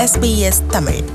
SBS Tamil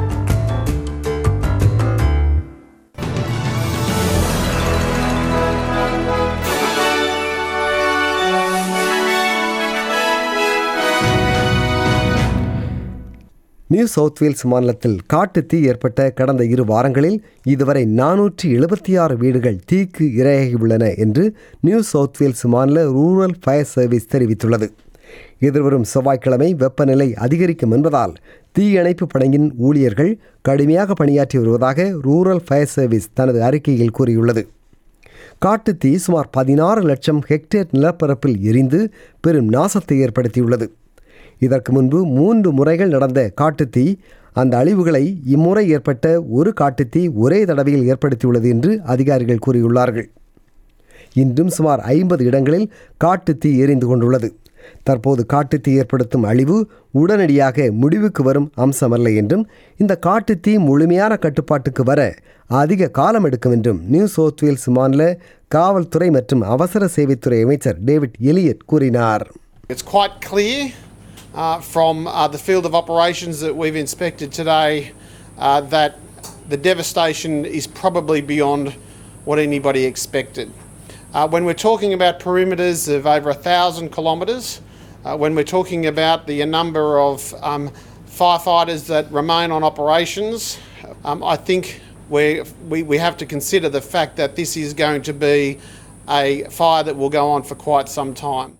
New South Wales மாநிலத்தில் காட்டுத் தீ ஏற்பட்ட கடந்த இரு வாரங்களில் இதுவரை நானூற்றி எழுபத்தி ஆறு வீடுகள் தீக்கு இரையாகியுள்ளன என்று நியூ சவுத் வேல்ஸ் மாநில ரூரல் ஃபயர் சர்வீஸ் தெரிவித்துள்ளது எதிர்வரும் செவ்வாய்க்கிழமை வெப்பநிலை அதிகரிக்கும் என்பதால் தீயணைப்பு படையின் ஊழியர்கள் கடுமையாக பணியாற்றி வருவதாக ரூரல் ஃபயர் சர்வீஸ் தனது அறிக்கையில் கூறியுள்ளது காட்டுத் தீ சுமார் பதினாறு லட்சம் ஹெக்டேர் நிலப்பரப்பில் எரிந்து பெரும் நாசத்தை ஏற்படுத்தியுள்ளது இதற்கு முன்பு மூன்று முறைகள் நடந்த காட்டுத்தீ அந்த அழிவுகளை இம்முறை ஏற்பட்ட ஒரு காட்டுத்தீ ஒரே தடவையில் ஏற்படுத்தியுள்ளது என்று அதிகாரிகள் கூறியுள்ளார்கள் இன்றும் சுமார் ஐம்பது இடங்களில் காட்டுத்தீ எரிந்து கொண்டுள்ளது தற்போது காட்டுத்தீ ஏற்படுத்தும் அழிவு உடனடியாக முடிவுக்கு வரும் அம்சமல்ல என்றும் இந்த காட்டுத்தீ முழுமையான கட்டுப்பாட்டுக்கு வர அதிக காலம் எடுக்கும் என்றும் நியூ சவுத் வேல்ஸ் மாநில காவல்துறை மற்றும் அவசர சேவைத்துறை அமைச்சர் டேவிட் எலியட் கூறினார் It's quite clear uh, from uh, the field of operations that we've inspected today uh, that the devastation is probably beyond what anybody expected. Uh, when we're talking about perimeters of over a thousand kilometres, uh, when we're talking about the number of um, firefighters that remain on operations, um, I think we we, we have to consider the fact that this is going to be a fire that will go on for quite some time.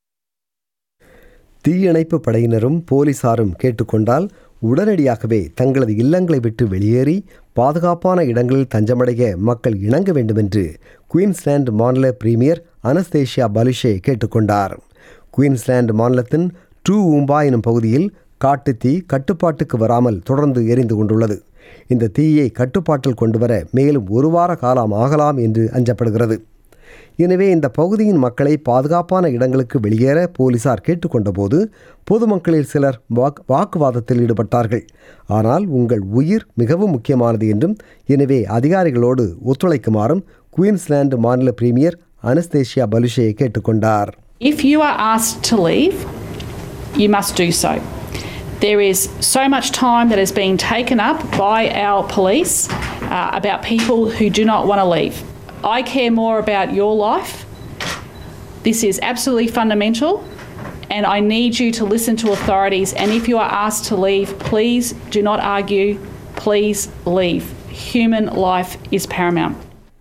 தீயணைப்பு படையினரும் போலீசாரும் கேட்டுக்கொண்டால் உடனடியாகவே தங்களது இல்லங்களை விட்டு வெளியேறி பாதுகாப்பான இடங்களில் தஞ்சமடைய மக்கள் இணங்க வேண்டும் என்று குயின்ஸ்லாந்து மாநில பிரீமியர் அனஸ்தேஷியா பலிஷே கேட்டுக்கொண்டார் குயின்ஸ்லாந்து மாநிலத்தின் டூ ஊம்பா எனும் பகுதியில் காட்டுத்தீ கட்டுப்பாட்டுக்கு வராமல் தொடர்ந்து எரிந்து கொண்டுள்ளது இந்த தீயை கட்டுப்பாட்டில் கொண்டுவர மேலும் ஒரு வார காலம் ஆகலாம் என்று அஞ்சப்படுகிறது எனவே இந்த பகுதியின் மக்களை பாதுகாப்பான இடங்களுக்கு வெளியேற போலீசார் கேட்டுக்கொண்டபோது பொதுமக்களில் சிலர் வாக் வாக்குவாதத்தில் ஈடுபட்டார்கள் ஆனால் உங்கள் உயிர் மிகவும் முக்கியமானது என்றும் எனவே அதிகாரிகளோடு ஒத்துழைக்குமாறும் குயின்ஸ்லாந்து மாநில பிரீமியர் அனஸ்தேஷியா பலுஷே கேட்டுக்கொண்டார் If you are asked to leave, you must do so. There is so much time that is being taken up by our police uh, about people who do not want to leave. I care more about your life. This is absolutely fundamental, and I need you to listen to authorities. And if you are asked to leave, please do not argue. Please leave. Human life is paramount.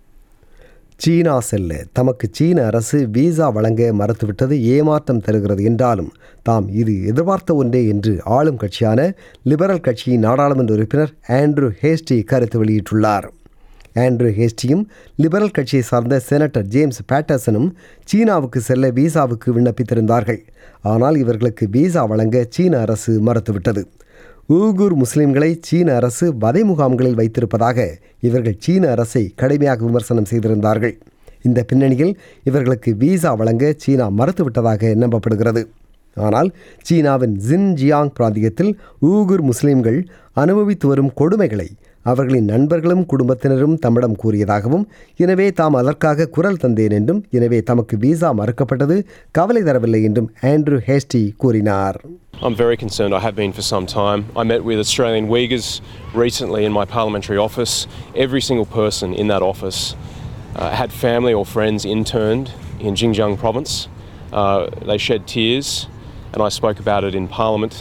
சீனா செல்ல தமக்கு சீன அரசு visa வழங்க மறுத்துவிட்டது ஏமாற்றம் தருகிறது என்றாலும் தாம் இது எதிர்பார்த்த ஒன்றே என்று ஆளும் கட்சியான லிபரல் கட்சியின் நாடாளுமன்ற உறுப்பினர் ஆண்ட்ரூ ஹேஸ்டி கருத்து வெளியிட்டுள்ளார் ஆண்ட்ரூ ஹேஸ்டியும் லிபரல் கட்சியை சார்ந்த செனட்டர் ஜேம்ஸ் பேட்டர்சனும் சீனாவுக்கு செல்ல விசாவுக்கு விண்ணப்பித்திருந்தார்கள் ஆனால் இவர்களுக்கு விசா வழங்க சீன அரசு மறுத்துவிட்டது ஊகூர் முஸ்லிம்களை சீன அரசு வதை முகாம்களில் வைத்திருப்பதாக இவர்கள் சீன அரசை கடுமையாக விமர்சனம் செய்திருந்தார்கள் இந்த பின்னணியில் இவர்களுக்கு விசா வழங்க சீனா மறுத்துவிட்டதாக நம்பப்படுகிறது ஆனால் சீனாவின் ஜின் ஜியாங் பிராந்தியத்தில் ஊகூர் முஸ்லிம்கள் அனுபவித்து வரும் கொடுமைகளை அவர்களின் நண்பர்களும் குடும்பத்தினரும் தம்மிடம் கூறியதாகவும் எனவே தாம் அதற்காக குரல் தந்தேன் என்றும் எனவே தமக்கு விசா மறுக்கப்பட்டது கவலை தரவில்லை என்றும் ஆண்ட்ரூ ஹேஸ்டி கூறினார் I'm very concerned. I have been for some time. I met with Australian Uyghurs recently in my parliamentary office. Every single person in that office uh, had family or friends interned in Xinjiang province. Uh, they shed tears, and I spoke about it in Parliament.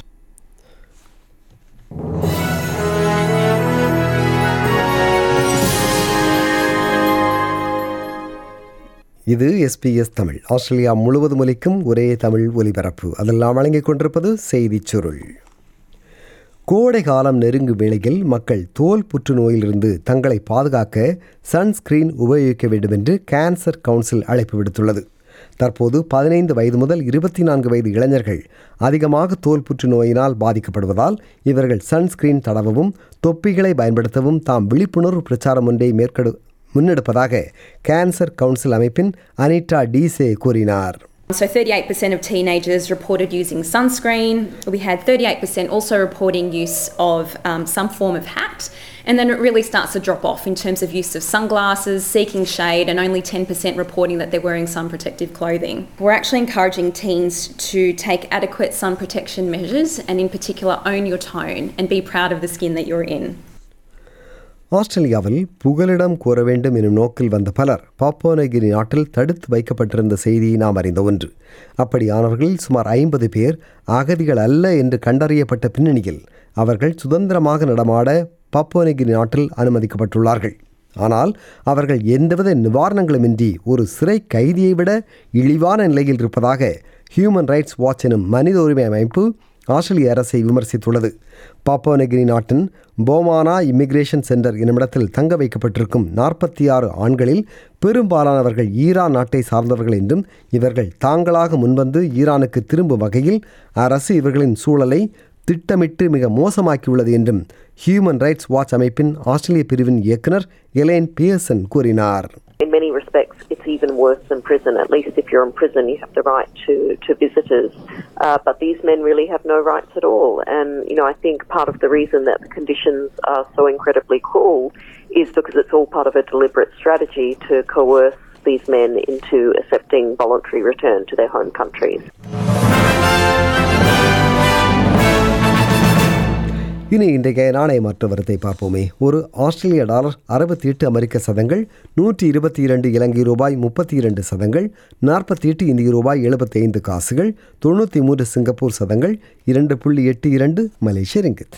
இது SBS Tamil Australia முழுவதும் ஒலிக்கும் ஒரே தமிழ் ஒலிபரப்பு அதெல்லாம் வழங்கிக் கொண்டிருப்பது செய்திச் சுருள் கோடை காலம் நெருங்கும் வேளையில் மக்கள் தோல் புற்றுநோயிலிருந்து தங்களை பாதுகாக்க சன்ஸ்கிரீன் உபயோகிக்க வேண்டும் என்று கேன்சர் கவுன்சில் அழைப்பு விடுத்துள்ளது தற்போது பதினைந்து வயது முதல் இருபத்தி நான்கு வயது இளைஞர்கள் அதிகமாக தோல் புற்றுநோயினால் பாதிக்கப்படுவதால் இவர்கள் சன்ஸ்கிரீன் தடவவும் தொப்பிகளை பயன்படுத்தவும் தாம் விழிப்புணர்வு பிரச்சாரம் ஒன்றை மேற்கொடு முன்னெடுப்பதாக கேன்சர் கவுன்சில் அமைப்பின் அனிட்டா டீசே கூறினார் So 38% of teenagers reported using sunscreen. We had 38% also reporting use of um, some form of hat. And then it really starts to drop off in terms of use of sunglasses, seeking shade, and only 10% reporting that they're wearing sun protective clothing. We're actually encouraging teens to take adequate sun protection measures and, in particular, own your tone and be proud of the skin that you're in. ஆஸ்திரேலியாவில் புகலிடம் கோர வேண்டும் எனும் நோக்கில் வந்த பலர் பாப்போனகிரி நாட்டில் தடுத்து வைக்கப்பட்டிருந்த செய்தியை நாம் அறிந்த ஒன்று அப்படியானவர்களில் சுமார் ஐம்பது பேர் அகதிகள் அல்ல என்று கண்டறியப்பட்ட பின்னணியில் அவர்கள் சுதந்திரமாக நடமாட பாப்போனகிரி நாட்டில் அனுமதிக்கப்பட்டுள்ளார்கள் ஆனால் அவர்கள் எந்தவித நிவாரணங்களுமின்றி ஒரு சிறை கைதியை விட இழிவான நிலையில் இருப்பதாக ஹியூமன் ரைட்ஸ் வாட்ச் எனும் மனித உரிமை அமைப்பு ஆஸ்திரேலிய அரசை விமர்சித்துள்ளது பாப்போனகிரி நாட்டின் போமானா இமிகிரேஷன் சென்டர் என்னுமிடத்தில் தங்க வைக்கப்பட்டிருக்கும் நாற்பத்தி ஆறு ஆண்களில் பெரும்பாலானவர்கள் ஈரான் நாட்டை சார்ந்தவர்கள் என்றும் இவர்கள் தாங்களாக முன்வந்து ஈரானுக்கு திரும்பும் வகையில் அரசு இவர்களின் சூழலை திட்டமிட்டு மிக மோசமாக்கியுள்ளது என்றும் ஹியூமன் ரைட்ஸ் வாட்ச் அமைப்பின் ஆஸ்திரேலிய பிரிவின் இயக்குனர் எலேன் பியர்சன் கூறினார் In many respects, it's even worse than prison. At least if you're in prison, you have the right to, to visitors. Uh, but these men really have no rights at all. And, you know, I think part of the reason that the conditions are so incredibly cruel is because it's all part of a deliberate strategy to coerce these men into accepting voluntary return to their home countries. இனி இன்றைய நாணய மாற்று வரத்தை பார்ப்போமே ஒரு ஆஸ்திரேலிய dollar அறுபத்தி எட்டு அமெரிக்க சதங்கள் நூற்றி இருபத்தி இரண்டு இலங்கை ரூபாய் முப்பத்தி இரண்டு சதங்கள் நாற்பத்தி எட்டு இந்திய ரூபாய் எழுபத்தி ஐந்து காசுகள் தொண்ணூற்றி மூன்று சிங்கப்பூர் சதங்கள் இரண்டு புள்ளி எட்டு இரண்டு மலேசிய ரிங்கித்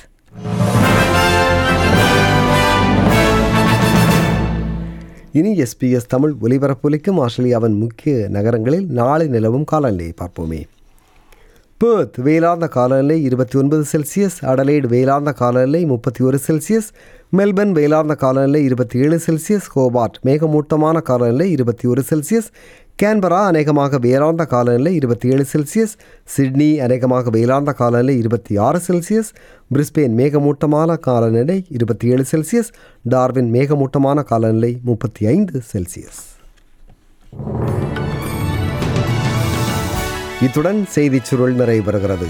இனி எஸ்பிஎஸ் தமிழ் ஒலிபரப்பொலிக்கும் ஆஸ்திரேலியாவின் முக்கிய நகரங்களில் நாளை நிலவும் காலநிலையை பார்ப்போமே பேர்த் வெயிலார்ந்த காலநிலை இருபத்தி ஒன்பது செல்சியஸ் அடலைடு வெயிலார்ந்த காலநிலை முப்பத்தி ஒரு செல்சியஸ் மெல்பர்ன் வெயிலார்ந்த காலநிலை இருபத்தி ஏழு செல்சியஸ் ஹோபார்ட் மேகமூட்டமான காலநிலை இருபத்தி ஒரு செல்சியஸ் கேன்பரா அநேகமாக வெயிலார்ந்த காலநிலை இருபத்தி ஏழு செல்சியஸ் சிட்னி அநேகமாக வெயிலார்ந்த காலநிலை இருபத்தி ஆறு செல்சியஸ் பிரிஸ்பெயின் மேகமூட்டமான காலநிலை இருபத்தி ஏழு செல்சியஸ் டார்வின் மேகமூட்டமான காலநிலை முப்பத்தி ஐந்து செல்சியஸ் இத்துடன் செய்திச் சுருள் நிறைவு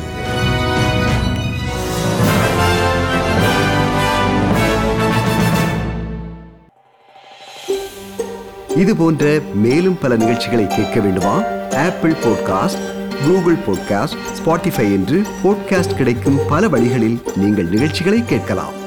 இது போன்ற மேலும் பல நிகழ்ச்சிகளை கேட்க வேண்டுமா Apple podcast Google podcast Spotify என்று பாட்காஸ்ட் கிடைக்கும் பல வழிகளில் நீங்கள் நிகழ்ச்சிகளை கேட்கலாம்